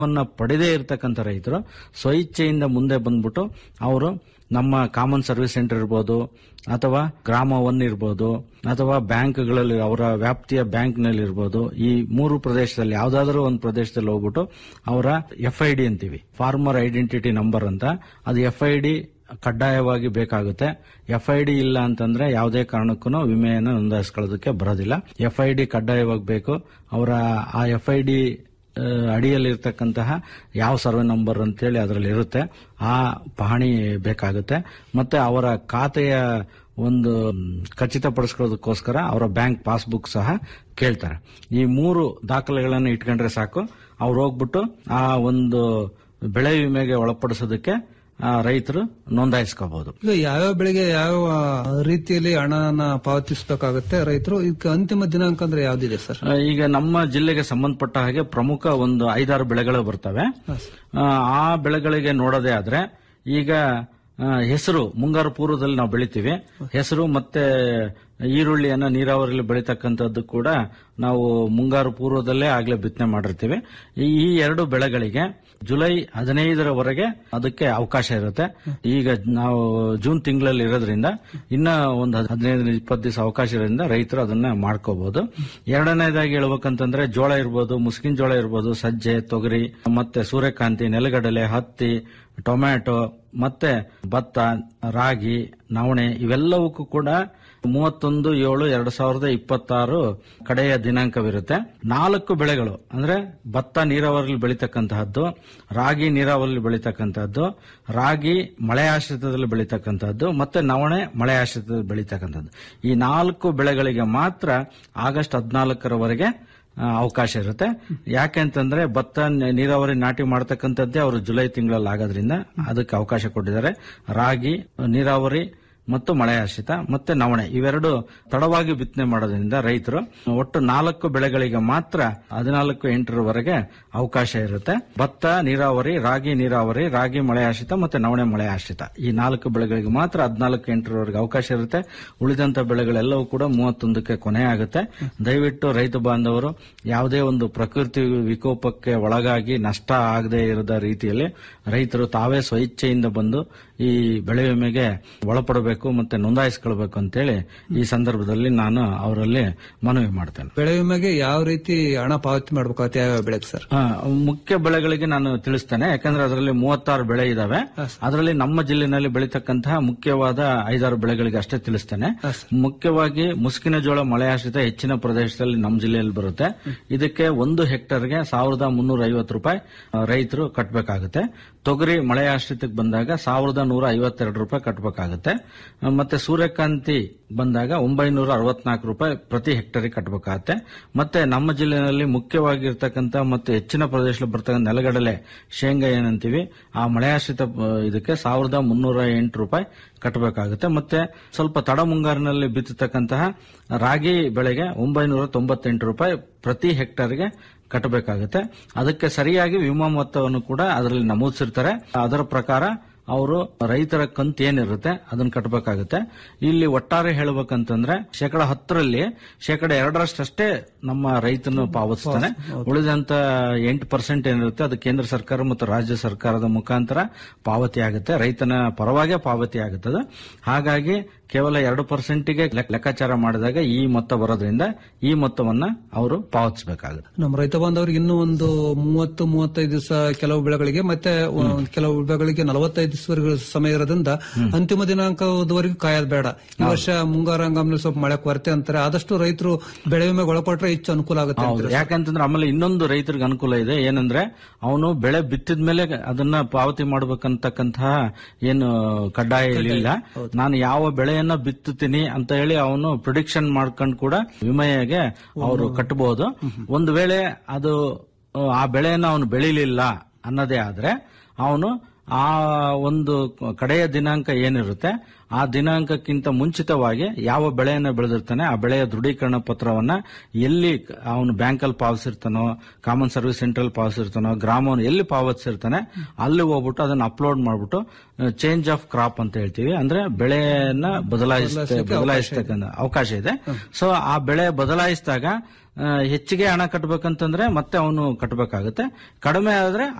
ವನ್ನ ಪಡೆದೇ ಇರತಕ್ಕಂಥ ರೈತರು ಸ್ವಇಚ್ಛೆಯಿಂದ ಮುಂದೆ ಬಂದ್ಬಿಟ್ಟು ಅವರು ನಮ್ಮ ಕಾಮನ್ ಸರ್ವಿಸ್ ಸೆಂಟರ್ ಇರ್ಬೋದು ಅಥವಾ ಗ್ರಾಮ ಒನ್ ಇರ್ಬೋದು ಅಥವಾ ಬ್ಯಾಂಕ್ಗಳಲ್ಲಿ ಅವರ ವ್ಯಾಪ್ತಿಯ ಬ್ಯಾಂಕ್ನಲ್ಲಿ ಇರ್ಬೋದು ಈ ಮೂರು ಪ್ರದೇಶದಲ್ಲಿ ಯಾವ್ದಾದ್ರೂ ಒಂದು ಪ್ರದೇಶದಲ್ಲಿ ಹೋಗ್ಬಿಟ್ಟು ಅವರ ಎಫ್ ಐ ಡಿ ಅಂತೀವಿ ಫಾರ್ಮರ್ ಐಡೆಂಟಿಟಿ ನಂಬರ್ ಅಂತ ಅದು ಎಫ್ ಐ ಡಿ ಕಡ್ಡಾಯವಾಗಿ ಬೇಕಾಗುತ್ತೆ ಎಫ್ ಐ ಡಿ ಇಲ್ಲ ಅಂತಂದ್ರೆ ಯಾವುದೇ ಕಾರಣಕ್ಕೂ ವಿಮೆಯನ್ನು ನೋಂದಾಯಿಸ್ಕೊಳ್ಳೋದಕ್ಕೆ ಬರೋದಿಲ್ಲ ಎಫ್ ಐ ಡಿ ಕಡ್ಡಾಯವಾಗಿ ಬೇಕು ಅವರ ಆ ಎಫ್ ಐ ಡಿ ಅಡಿಯಲ್ಲಿರ್ತಕ್ಕಂತಹ ಯಾವ ಸರ್ವೆ ನಂಬರ್ ಅಂತೇಳಿ ಅದರಲ್ಲಿ ಇರುತ್ತೆ ಆ ಪಹಣಿ ಬೇಕಾಗುತ್ತೆ ಮತ್ತೆ ಅವರ ಖಾತೆಯ ಒಂದು ಖಚಿತಪಡಿಸ್ಕೊಳ್ಳೋದಕ್ಕೋಸ್ಕರ ಅವರ ಬ್ಯಾಂಕ್ ಪಾಸ್ಬುಕ್ ಸಹ ಕೇಳ್ತಾರೆ ಈ ಮೂರು ದಾಖಲೆಗಳನ್ನು ಇಟ್ಕೊಂಡ್ರೆ ಸಾಕು ಅವ್ರು ಹೋಗ್ಬಿಟ್ಟು ಆ ಒಂದು ಬೆಳೆ ವಿಮೆಗೆ ಒಳಪಡಿಸೋದಕ್ಕೆ ಆ, ರೈತರು ನೋಂದಾಯಿಸ್ಕೋಬಹುದು ಈಗ ಯಾವ್ಯಾವ ಬೆಳೆಗೆ ಯಾವ ರೀತಿಯಲ್ಲಿ ಹಣನ ಪಾವತಿಸಬೇಕಾಗುತ್ತೆ ರೈತರು ಇದಕ್ಕೆ ಅಂತಿಮ ದಿನಾಂಕ ಅಂದ್ರೆ ಯಾವ್ದಿದೆ ಸರ್ ಆ, ಈಗ ನಮ್ಮ ಜಿಲ್ಲೆಗೆ ಸಂಬಂಧಪಟ್ಟ ಹಾಗೆ ಪ್ರಮುಖ ಒಂದು ಐದಾರು ಬೆಳೆಗಳು ಬರ್ತವೆ ಆ, ಆ ಬೆಳೆಗಳಿಗೆ ನೋಡೋದೇ ಆದ್ರೆ ಈಗ ಆ, ಹೆಸರು ಮುಂಗಾರು ಪೂರ್ವದಲ್ಲಿ ನಾವು ಬೆಳಿತೀವಿ ಹೆಸರು ಮತ್ತೆ ಈರುಳ್ಳಿಯನ್ನ ನೀರಾವರಿಯಲ್ಲಿ ಬೆಳೀತಕ್ಕಂಥದ್ದು ಕೂಡ ನಾವು ಮುಂಗಾರು ಪೂರ್ವದಲ್ಲೇ ಆಗ್ಲೇ ಬಿತ್ತನೆ ಮಾಡಿರ್ತೀವಿ ಈ ಈ ಎರಡು ಬೆಳೆಗಳಿಗೆ ಜುಲೈ ಹದಿನೈದರವರೆಗೆ ಅದಕ್ಕೆ ಅವಕಾಶ ಇರುತ್ತೆ ಈಗ ನಾವು ಜೂನ್ ತಿಂಗಳಲ್ಲಿ ಇರೋದ್ರಿಂದ ಇನ್ನ ಒಂದು ಹದಿನೈದು ಇಪ್ಪತ್ತು ದಿವಸ ಅವಕಾಶ ಇರೋದ್ರಿಂದ ರೈತರು ಅದನ್ನ ಮಾಡ್ಕೋಬಹುದು ಎರಡನೇದಾಗಿ ಹೇಳ್ಬೇಕಂತಂದ್ರೆ ಜೋಳ ಇರ್ಬೋದು ಮುಸ್ಕಿನ್ ಜೋಳ ಇರ್ಬೋದು ಸಜ್ಜೆ ತೊಗರಿ ಮತ್ತೆ ಸೂರ್ಯಕಾಂತಿ ನೆಲಗಡಲೆ ಹತ್ತಿ ಟೊಮ್ಯಾಟೊ ಮತ್ತೆ ಭತ್ತ ರಾಗಿ ನವಣೆ ಇವೆಲ್ಲವಕ್ಕೂ ಕೂಡ ಮೂವತ್ತೊಂದು ಏಳು ಎರಡು ಸಾವಿರದ ಇಪ್ಪತ್ತಾರು ಕಡೆಯ ದಿನಾಂಕವಿರುತ್ತೆ ನಾಲ್ಕು ಬೆಳೆಗಳು ಅಂದ್ರೆ ಭತ್ತ ನೀರಾವರಿಯಲ್ಲಿ ಬೆಳೀತಕ್ಕಂತಹದ್ದು ರಾಗಿ ನೀರಾವರಿಯಲ್ಲಿ ಬೆಳೀತಕ್ಕಂತಹದ್ದು ರಾಗಿ ಮಳೆ ಆಶ್ರಿತದಲ್ಲಿ ಬೆಳೀತಕ್ಕಂತಹದ್ದು ಮತ್ತೆ ನವಣೆ ಮಳೆ ಆಶ್ರಿತದಲ್ಲಿ ಬೆಳೀತಕ್ಕಂಥದ್ದು ಈ ನಾಲ್ಕು ಬೆಳೆಗಳಿಗೆ ಮಾತ್ರ ಆಗಸ್ಟ್ ಹದಿನಾಲ್ಕರವರೆಗೆ ಆ, ಅವಕಾಶ ಇರುತ್ತೆ ಯಾಕೆ ಅಂತಂದ್ರೆ ಭತ್ತ ನ- ನೀರಾವರಿ ನಾಟಿ ಮಾಡ್ತಕ್ಕಂಥದ್ದೇ ಅವರು ಜುಲೈ ತಿಂಗಳಲ್ಲಿ ಆಗೋದ್ರಿಂದ ಅದಕ್ಕೆ ಅವಕಾಶ ಕೊಟ್ಟಿದ್ದಾರೆ ರಾಗಿ ನೀರಾವರಿ ಮತ್ತು ಮಳೆ ಆಶ್ರಿತ ಮತ್ತೆ ನವಣೆ ಇವೆರಡು ತಡವಾಗಿ ಬಿತ್ತನೆ ಮಾಡೋದ್ರಿಂದ ರೈತರು ಒಟ್ಟು ನಾಲ್ಕು ಬೆಳೆಗಳಿಗೆ ಮಾತ್ರ ಹದಿನಾಲ್ಕು ಎಂಟರವರೆಗೆ ಅವಕಾಶ ಇರುತ್ತೆ ಭತ್ತ ನೀರಾವರಿ ರಾಗಿ ನೀರಾವರಿ ರಾಗಿ ಮಳೆ ಆಶ್ರಿತ ಮತ್ತೆ ನವಣೆ ಮಳೆ ಆಶ್ರಿತ ಈ ನಾಲ್ಕು ಬೆಳೆಗಳಿಗೆ ಮಾತ್ರ ಹದಿನಾಲ್ಕು ಎಂಟರವರೆಗೆ ಅವಕಾಶ ಇರುತ್ತೆ ಉಳಿದಂತ ಬೆಳೆಗಳೆಲ್ಲವೂ ಕೂಡ ಮೂವತ್ತೊಂದಕ್ಕೆ ಕೊನೆ ಆಗುತ್ತೆ ದಯವಿಟ್ಟು ರೈತ ಬಾಂಧವರು ಯಾವುದೇ ಒಂದು ಪ್ರಕೃತಿ ವಿಕೋಪಕ್ಕೆ ಒಳಗಾಗಿ ನಷ್ಟ ಆಗದೆ ಇರದ ರೀತಿಯಲ್ಲಿ ರೈತರು ತಾವೇ ಸ್ವಇಚ್ಛೆಯಿಂದ ಬಂದು ಈ ಬೆಳೆ ವಿಮೆಗೆ ಒಳಪಡಬೇಕು ಮತ್ತೆ ನೋಂದಾಯಿಸಿಕೊಳ್ಬೇಕು ಅಂತೇಳಿ ಈ ಸಂದರ್ಭದಲ್ಲಿ ನಾನು ಅವರಲ್ಲಿ ಮನವಿ ಮಾಡ್ತೇನೆ ಬೆಳೆ ವಿಮೆಗೆ ಯಾವ ರೀತಿ ಹಣ ಪಾವತಿ ಮಾಡ್ಬೇಕಾಗುತ್ತೆ ಯಾವ ಬೆಳೆಗೆ ಸರ್ ಆ, ಮುಖ್ಯ ಬೆಳೆಗಳಿಗೆ ನಾನು ತಿಳಿಸ್ತೇನೆ ಯಾಕಂದ್ರೆ ಅದರಲ್ಲಿ ಮೂವತ್ತಾರು ಬೆಳೆ ಇದಾವೆ ಅದರಲ್ಲಿ ನಮ್ಮ ಜಿಲ್ಲೆನಲ್ಲಿ ಬೆಳೀತಕ್ಕಂತಹ ಮುಖ್ಯವಾದ ಐದಾರು ಬೆಳೆಗಳಿಗೆ ಅಷ್ಟೇ ತಿಳಿಸ್ತೇನೆ ಮುಖ್ಯವಾಗಿ ಮುಸ್ಕಿನ ಜೋಳ ಮಳೆ ಆಶ್ರಿತ ಹೆಚ್ಚಿನ ಪ್ರದೇಶದಲ್ಲಿ ನಮ್ಮ ಜಿಲ್ಲೆಯಲ್ಲಿ ಬರುತ್ತೆ ಇದಕ್ಕೆ ಒಂದು ಹೆಕ್ಟರ್ಗೆ ಸಾವಿರದ ಮುನ್ನೂರ ಐವತ್ತು ರೂಪಾಯಿ ಆ, ರೈತರು ಕಟ್ಟಬೇಕಾಗುತ್ತೆ ತೊಗರಿ ಮಳೆ ಆಶ್ರಿತಕ್ಕೆ ಬಂದಾಗ ಸಾವಿರದ ನೂರ ಐವತ್ತೆರಡು ರೂಪಾಯಿ ಕಟ್ಟಬೇಕಾಗುತ್ತೆ ಆ, ಮತ್ತೆ ಸೂರ್ಯಕಾಂತಿ ಬಂದಾಗ ಒಂಬೈನೂರ ಅರವತ್ನಾಲ್ಕು ರೂಪಾಯಿ ಪ್ರತಿ ಹೆಕ್ಟರಿಗೆ ಕಟ್ಟಬೇಕಾಗತ್ತೆ ಮತ್ತೆ ನಮ್ಮ ಜಿಲ್ಲೆಯಲ್ಲಿ ಮುಖ್ಯವಾಗಿರ್ತಕ್ಕಂಥ ಮತ್ತು ಹೆಚ್ಚಿನ ಪ್ರದೇಶದಲ್ಲಿ ಬರ್ತಕ್ಕಂಥ ನೆಲಗಡಲೆ ಶೇಂಗಾ ಏನಂತೀವಿ ಆ ಮಳೆ ಆಶ್ರಿತ ಆ, ಇದಕ್ಕೆ ಸಾವಿರದ ಮುನ್ನೂರ ಎಂಟು ರೂಪಾಯಿ ಕಟ್ಟಬೇಕಾಗುತ್ತೆ ಮತ್ತೆ ಸ್ವಲ್ಪ ತಡ ಮುಂಗಾರಿನಲ್ಲಿ ಬಿತ್ತತಕ್ಕಂತಹ ರಾಗಿ ಬೆಳೆಗೆ ಒಂಬೈನೂರ ತೊಂಬತ್ತೆಂಟು ರೂಪಾಯಿ ಪ್ರತಿ ಹೆಕ್ಟರ್ಗೆ ಕಟ್ಟಬೇಕಾಗುತ್ತೆ ಅದಕ್ಕೆ ಸರಿಯಾಗಿ ವಿಮಾ ಮೊತ್ತವನ್ನು ಕೂಡ ಅದರಲ್ಲಿ ನಮೂದಿಸಿರ್ತಾರೆ ಅದರ ಪ್ರಕಾರ ಅವರು ರೈತರ ಕಂತು ಏನಿರುತ್ತೆ ಅದನ್ನ ಕಟ್ಟಬೇಕಾಗುತ್ತೆ ಇಲ್ಲಿ ಒಟ್ಟಾರೆ ಹೇಳ್ಬೇಕಂತಂದ್ರೆ ಶೇಕಡ ಹತ್ತರಲ್ಲಿ ಶೇಕಡ ಎರಡರಷ್ಟೇ ನಮ್ಮ ರೈತನು ಪಾವತಿಸ್ತಾನೆ ಉಳಿದಂತ ಎಂಟು ಪರ್ಸೆಂಟ್ ಏನಿರುತ್ತೆ ಅದು ಕೇಂದ್ರ ಸರ್ಕಾರ ಮತ್ತು ರಾಜ್ಯ ಸರ್ಕಾರದ ಮುಖಾಂತರ ಪಾವತಿ ಆಗುತ್ತೆ ರೈತನ ಪರವಾಗೇ ಪಾವತಿ ಆಗುತ್ತದೆ ಹಾಗಾಗಿ ಕೇವಲ ಎರಡು ಪರ್ಸೆಂಟಿಗೆ ಲೆಕ್ಕಾಚಾರ ಮಾಡಿದಾಗ ಈ ಮೊತ್ತ ಬರೋದ್ರಿಂದ ಈ ಮೊತ್ತವನ್ನ ಅವರು ಪಾವತಿಸಬೇಕಾಗುತ್ತೆ ನಮ್ಮ ರೈತ ಬಾಂಧವರಿಗೆ ಇನ್ನೂ ಒಂದು ಮೂವತ್ತು ಮೂವತ್ತೈದು ದಿವಸ ಕೆಲವು ಬೆಳೆಗಳಿಗೆ ಮತ್ತೆ ಒಂದ್ ಕೆಲವು ಬೆಳೆಗಳಿಗೆ ನಲವತ್ತೈದು ದಿವಸವರೆಗೂ ಸಮಯ ಇರೋದ್ರಿಂದ ಅಂತಿಮ ದಿನಾಂಕದವರೆಗೂ ಕಾಯೋದು ಬೇಡ ಈ ವರ್ಷ ಮುಂಗಾರು ಹಂಗಾಮಿನಲ್ಲಿ ಸ್ವಲ್ಪ ಮಳೆ ಕೊರತೆ ಅಂತಾರೆ ಆದಷ್ಟು ರೈತರು ಬೆಳೆ ವಿಮೆಗೆ ಒಳಪಟ್ರೆ ಹೆಚ್ಚು ಅನುಕೂಲ ಆಗುತ್ತೆ ಹೌದು ಅಂತೀರಾ? ಯಾಕಂತಂದ್ರೆ ಆಮೇಲೆ ಇನ್ನೊಂದು ರೈತರಿಗೆ ಅನುಕೂಲ ಇದೆ ಏನಂದ್ರೆ ಅವನು ಬೆಳೆ ಬಿತ್ತಿದ ಮೇಲೆ ಅದನ್ನ ಪಾವತಿ ಮಾಡಬೇಕಂತಕ್ಕಂತಹ ಏನು ಕಡ್ಡಾಯ ಇಲ್ಲ ನಾನು ಯಾವ ಬೆಳೆಯನ್ನ ಬಿತ್ತುತ್ತೀನಿ ಅಂತ ಹೇಳಿ ಅವನು ಪ್ರಿಡಿಕ್ಷನ್ ಮಾಡ್ಕೊಂಡು ಕೂಡ ವಿಮೆಗೆ ಅವರು ಕಟ್ಟಬಹುದು ಒಂದು ವೇಳೆ ಅದು ಆ, ಆ ಬೆಳೆಯನ್ನ ಅವನು ಬೆಳಿಲಿಲ್ಲ ಅನ್ನೋದೇ ಆದ್ರೆ ಅವನು ಆ ಒಂದು ಕಡೆಯ ದಿನಾಂಕ ಏನಿರುತ್ತೆ ಆ ದಿನಾಂಕಕ್ಕಿಂತ ಮುಂಚಿತವಾಗಿ ಯಾವ ಬೆಳೆಯನ್ನ ಬೆಳೆದಿರ್ತಾನೆ ಆ ಬೆಳೆಯ ದೃಢೀಕರಣ ಪತ್ರವನ್ನ ಎಲ್ಲಿ ಅವನು ಬ್ಯಾಂಕಲ್ಲಿ ಪಾವತಿಸಿರ್ತಾನೋ ಕಾಮನ್ ಸರ್ವಿಸ್ ಸೆಂಟರ್ ಪಾವತಿಸಿರ್ತಾನೋ ಗ್ರಾಮವನ್ನು ಎಲ್ಲಿ ಪಾವತಿಸಿರ್ತಾನೆ ಅಲ್ಲಿ ಹೋಗ್ಬಿಟ್ಟು ಅದನ್ನ ಅಪ್ಲೋಡ್ ಮಾಡ್ಬಿಟ್ಟು ಚೇಂಜ್ ಆಫ್ ಕ್ರಾಪ್ ಅಂತ ಹೇಳ್ತೀವಿ ಅಂದ್ರೆ ಬೆಳೆಯನ್ನ ಬದಲಾಯಿಸ ಬದಲಾಯಿಸ್ತಕ್ಕಂಥ ಅವಕಾಶ ಇದೆ ಸೊ ಆ ಬೆಳೆ ಬದಲಾಯಿಸಿದಾಗ ಆ, ಹೆಚ್ಚಿಗೆ ಹಣ ಕಟ್ಟಬೇಕಂತಂದ್ರೆ ಮತ್ತೆ ಅವನು ಕಟ್ಟಬೇಕಾಗುತ್ತೆ ಕಡಿಮೆ ಆದ್ರೆ